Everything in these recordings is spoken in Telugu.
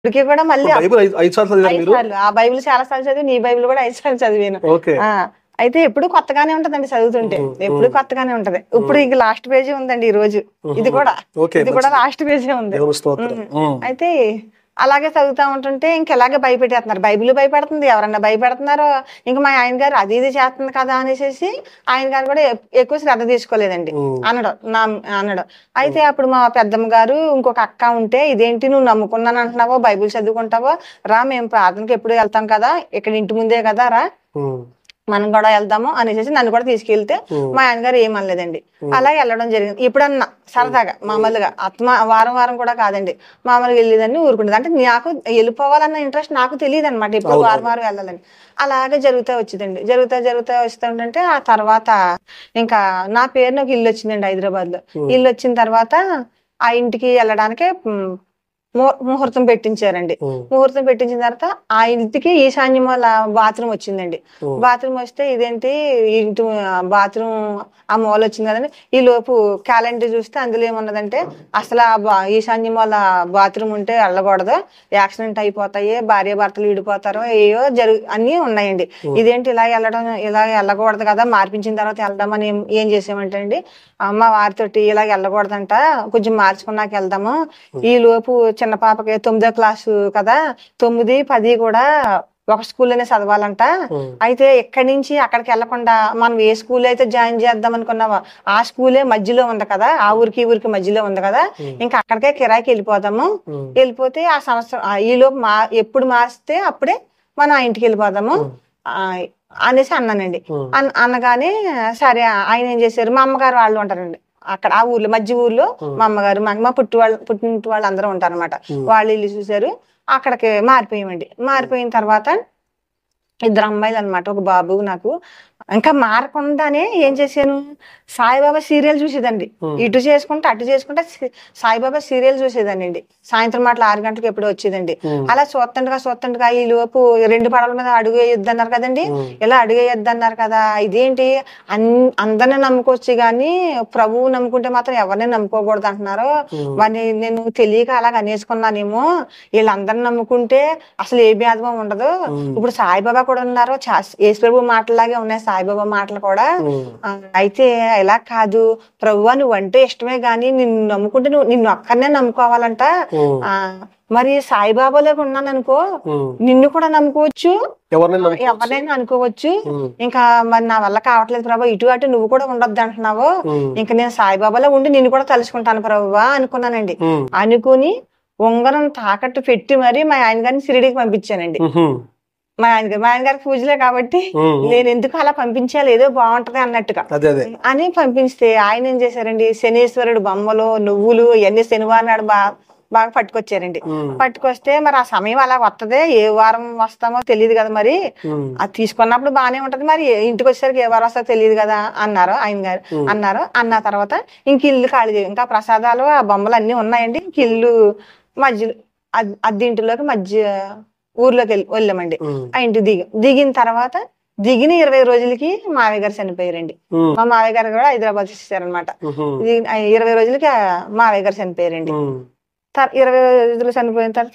ఇప్పటికి కూడా మళ్ళీ బైబిల్ ఐదు ఐదు సార్లు చదివారు ఐదు మీరు సార్లు ఆ బైబిల్ చాలా సార్లు చదివి నీ బైబిల్ కూడా ఐదు సార్లు చదివాను ఓకే ఆ అయితే ఎప్పుడు కొత్తగానే ఉంటదండి చదువుతుంటే ఉమ్, ఎప్పుడు కొత్తగానే ఉంటది ఇప్పుడు ఇంక లాస్ట్ పేజీ ఉందండి ఈ రోజు ఇది కూడా ఓకే ఇది కూడా లాస్ట్ పేజీ ఉంది దేవుని స్తోత్రం ఉమ్. అయితే అలాగే చదువుతా ఉంటుంటే ఇంకెలాగే భయపెట్టేస్తున్నారు బైబిల్ భయపెడుతుంది ఎవరన్నా భయపెడుతున్నారో ఇంకా మా ఆయన గారు అది ఇది చేస్తుంది కదా అనేసి ఆయన గారు కూడా ఎక్- ఎక్కువ శ్రద్ధ తీసుకోలేదండి ఉమ్. అనడం నా అనడం అయితే అప్పుడు మా పెద్దమ్మ గారు ఇంకొక అక్క ఉంటే ఇదేంటి నువ్వు నమ్ముకున్నాను అంటున్నావో బైబిల్ చదువుకుంటావో రా మేము ప్రార్థనకి ఎప్పుడు వెళ్తాం కదా ఇక్కడ ఇంటి ముందే కదా రా ఉమ్. మనం కూడా వెళ్దాము అనేసి నన్ను కూడా తీసుకెళ్తే ఉమ్. మా ఆయనగారు ఏమనలేదండి అలా వెళ్ళడం జరిగింది ఎప్పుడన్నా సరదాగా మామూలుగా ఆత్మ వారం వారం కూడా కాదండి మామూలుగా వెళ్ళేదాన్ని ఊరుకునేది అంటే నాకు వెళ్ళిపోవాలన్న ఇంట్రెస్ట్ నాకు తెలియదు అనమాట ఎప్పుడు అవును. వారం వారం వెళ్ళాలని అలాగే జరుగుతూ వచ్చిందండి జరుగుతా జరుగుతా వస్తుంటే ఆ తర్వాత ఇంకా నా పేరు నాకు ఇల్లు వచ్చిందండి హైదరాబాద్ లో ఉమ్. ఇల్లు వచ్చిన తర్వాత ఆ ఇంటికి వెళ్ళడానికి మ్, ము- ముహూర్తం పెట్టించారండి ఉమ్. ముహూర్తం పెట్టించిన తర్వాత ఆ ఇంటికి ఈశాన్యం వాళ్ళ బాత్రూమ్ వచ్చిందండి ఉమ్. బాత్రూమ్ వస్తే ఇదేంటి ఇంటి బాత్రూమ్ ఆ మూల వచ్చింది కదండి ఈ లోపు క్యాలెండర్ చూస్తే అందులో ఏమున్నదంటే అసలు ఆ బా- ఈశాన్యం వాళ్ళ బాత్రూమ్ ఉంటే వెళ్ళకూడదు యాక్సిడెంట్ అయిపోతాయి భార్య భర్తలు విడిపోతారు ఏయో జరుగు అన్ని ఉన్నాయండి ఇదేంటి ఇలా వెళ్ళడం ఇలా వెళ్ళకూడదు కదా మార్పించిన తర్వాత వెళ్దామని ఏం- ఏం చేసామంటే అండి అమ్మ వారితోటి ఇలా వెళ్ళకూడదంట కొంచెం మార్చుకున్నాక వెళ్దాము ఈ లోపు చిన్న పాపకి తొమ్మిదో క్లాసు కదా తొమ్మిది పది కూడా ఒక స్కూల్లోనే చదవాలంట ఉమ్. అయితే ఎక్కడి నుంచి అక్కడికి వెళ్లకుండా మనం ఏ స్కూల్ అయితే జాయిన్ చేద్దాం అనుకున్నావో ఆ స్కూలే మధ్యలో ఉంది కదా ఆ ఊరికి ఈ ఊరికి మధ్యలో ఉంది కదా ఇంకా అక్కడికే కిరాయికి వెళ్ళిపోదాము ఉమ్. వెళ్ళిపోతే ఆ సంవత్సరం ఆ ఈలోపు మా ఎప్పుడు మారిస్తే అప్పుడే మనం ఆ ఇంటికి వెళ్ళిపోదాము ఆ, అనేసి అన్నానండి ఉమ్. అన్- అనగానే సరే ఆయన ఏం చేశారు మా అమ్మగారు వాళ్ళు ఉంటారండి అక్కడ ఆ ఊర్లో మధ్య ఊర్లో మా అమ్మగారు మా మా పుట్టి వాళ్ళు పుట్టింటి వాళ్ళు అందరూ ఉంటారు అనమాట వాళ్ళు ఇల్లు చూశారు అక్కడికి మారిపోయామండి మారిపోయిన తర్వాత ఇద్దరు అమ్మాయిలు అన్నమాట ఒక బాబు నాకు ఇంకా మారకుండానే ఏం చేశాను సాయిబాబా సీరియల్ చూసేదండి ఇటు చేసుకుంటే అటు చేసుకుంటే సి- సాయిబాబా సీరియల్ చూసేదాన్ని అండి సాయంత్రం మాటలు ఆరు గంటలకు ఎప్పుడో వచ్చేదండి ఉమ్. అలా చూస్తుండగా చూస్తుండగా ఈ లోపు రెండు పడవల మీద అడుగు వేయొద్దు అన్నారు కదండి ఉమ్. ఇలా అడుగు వేయొద్దు అన్నారు కదా ఇదేంటి అన్ అందరిని నమ్ముకోవచ్చు కానీ ప్రభువు నమ్ముకుంటే మాత్రం ఎవరిని నమ్ముకోకూడదు అంటున్నారు ఉమ్. మరి నేను తెలియక అలాగ అనేసుకున్నానేమో వీళ్ళందరిని నమ్ముకుంటే అసలు ఏ భేదమం ఉండదు ఉమ్. ఇప్పుడు సాయిబాబా కూడా ఉన్నారు యేసుప్రభు మాటలాగే ఉన్నాయి సాయిబాబా మాటలు కూడా ఉమ్. ఆ, అయితే ఇలా కాదు ప్రభువా నువ్వు అంటే ఇష్టమే గాని నిన్ను నమ్ముకుంటే నువ్వు నిన్ను ఒక్కరినే నమ్ముకోవాలంట ఉమ్. ఆ మరి సాయిబాబాలోకి ఉన్నాను అనుకో ఉమ్. నిన్ను కూడా నమ్ముకోవచ్చు ఎవరినైనా నమ్ముకోవచ్చు. ఎవరినైనా అనుకోవచ్చు ఉమ్. ఇంకా మరి నా వల్ల కావట్లేదు ప్రభా ఇటు అటు నువ్వు కూడా ఉండొద్దు అంటున్నావు ఉమ్. ఇంకా నేను సాయిబాబాలో ఉండి నిన్ను కూడా తలుచుకుంటాను ప్రభువా అనుకున్నానండి ఉమ్. అనుకుని ఉంగరం తాకట్టు పెట్టి మరి మా ఆయన గారిని సిరిడికి పంపించానండి ఉహుం. మా ఆయన గారు మా ఆయన గారికి పూజలే కాబట్టి ఉమ్. నేను ఎందుకు అలా పంపించాలి ఏదో బాగుంటది అన్నట్టుగా అదే అదే అని పంపిస్తే ఆయన ఏం చేశారండి శనీశ్వరుడు బొమ్మలు నువ్వులు ఇవన్నీ శనివారం నాడు బాగా బాగా పట్టుకొచ్చారండి ఉమ్. పట్టుకొస్తే మరి ఆ సమయం అలా వస్తదే ఏ వారం వస్తామో తెలియదు కదా మరి ఉమ్. అది తీసుకున్నప్పుడు బాగానే ఉంటది మరి ఏ- ఇంటికి వచ్చేసరికి ఏ వారం వస్తుందో తెలియదు కదా అన్నారు ఆయన గారు అన్నారు అన్న తర్వాత ఇంక ఇల్లు ఖాళీ చేయ- ఇంకా ప్రసాదాలు ఆ బొమ్మలు అన్ని ఉన్నాయండి ఇంక ఇల్లు మధ్యలో అద్- అద్దె ఇంటిలోకి మధ్య ఊర్లోకి వెళ్ళి వెళ్ళామండి ఉమ్. ఆ ఇంటి దిగి దిగిన తర్వాత దిగిన ఇరవై రోజులకి మావయ్య గారు చనిపోయారండి ఉమ్. మా మావయ్య గారు కూడా హైదరాబాద్ వచ్చేసారనమాట ఉహుం. ఇరవై రోజులకి ఆ మావయ్య గారు చనిపోయారండి ఉమ్. తర్- ఇరవై రోజులు చనిపోయిన తర్వాత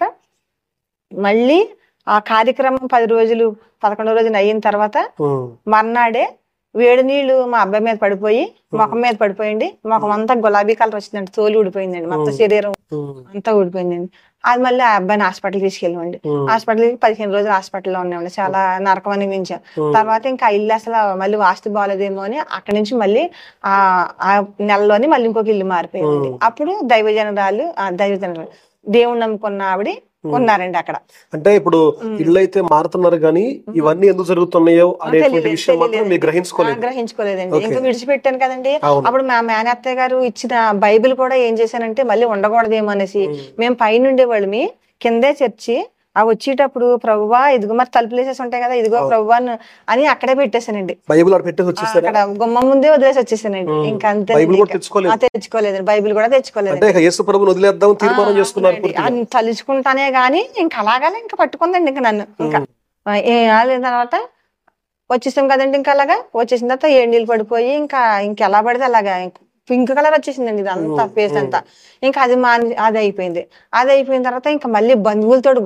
మళ్ళీ ఆ కార్యక్రమం పది రోజులు పదకొండో రోజున అయిన తర్వాత ఉమ్. మర్నాడే వేడి నీళ్లు మా అబ్బాయి మీద పడిపోయి ముఖం మీద పడిపోయింది ముఖం అంతా గులాబీ కలర్ వచ్చిందండి తోలు ఊడిపోయిందండి మొత్తం శరీరం ఉమ్. అంతా ఊడిపోయిందండి అది మళ్ళీ ఆ అబ్బాయిని హాస్పిటల్ తీసుకెళ్ళమండి ఉమ్. హాస్పిటల్కి పదిహేను రోజులు హాస్పిటల్లో ఉన్నామండి చాలా నరకం అనిపించాం ఉమ్. తర్వాత ఇంకా ఇల్లు అసలు మళ్ళీ వాస్తు బాగాలేదేమో అని అక్కడి నుంచి మళ్ళీ ఆ ఆ నెలలోని మళ్ళీ ఇంకొక ఇల్లు మారిపోయింది అప్పుడు దైవజనరాలు ఆ దైవజనరాలు దేవుణ్ణి నమ్ముకున్న ఆవిడ ఉన్నారండి అక్కడ అంటే ఇప్పుడు ఇల్లు అయితే మారుతున్నారు కానీ ఇవన్నీ ఎందుకు జరుగుతున్నాయో అనేటువంటి తెలియలేదు, విషయం మాత్రం తెలియలేదు. మీరు గ్రహించుకోలేదు ఆ, గ్రహించుకోలేదండి ఇంకా విడిచిపెట్టాను కదండి అవును. అప్పుడు మా మేనత్తయ్య గారు ఇచ్చిన బైబిల్ కూడా ఏం చేశానంటే మళ్ళీ ఉండకూడదేమో అనేసి మేము పైన ఉండేవాళ్ళమి కిందే చర్చి ఆ వచ్చేటప్పుడు ప్రభువా ఇదిగో మరి తలుపులు వేసేసి ఉంటాయి కదా ఇదిగో ప్రభువా అని- అని అక్కడే పెట్టేశానండి బైబిల్ అక్కడ పెట్టేసి వచ్చేస్తారా అక్కడ గుమ్మం ముందే వదిలేసి వచ్చేసానండి ఇంకా అంతే బైబిల్ కూడా తెచ్చుకోలేదు తెచ్చుకోలేదండి బైబిల్ కూడా తెచ్చుకోలేదు అంటే ఇక యేసు ప్రభుని వదిలేద్దాం తీర్మానం చేసుకున్నారు అవునండి. అది తలుచుకుంటానే గాని ఇంకా అలాగానే ఇంకా పట్టుకుందండి ఇంకా నన్ను ఇంకా ఏ ఆలిన తర్వాత వచ్చేసాం కదండి ఇంకా అలాగా వచ్చేసిన తర్వాత ఏడు నీళ్ళు పడిపోయి ఇంకా ఇంకెలా పడితే అలాగా ఇంక పింక్ కలర్ వచ్చేసిందండి ఇదంతా ఫేస్ అంతా ఇంకా అది మా అది అయిపోయింది అది అయిపోయిన తర్వాత ఇంకా మళ్ళీ బంధువులతో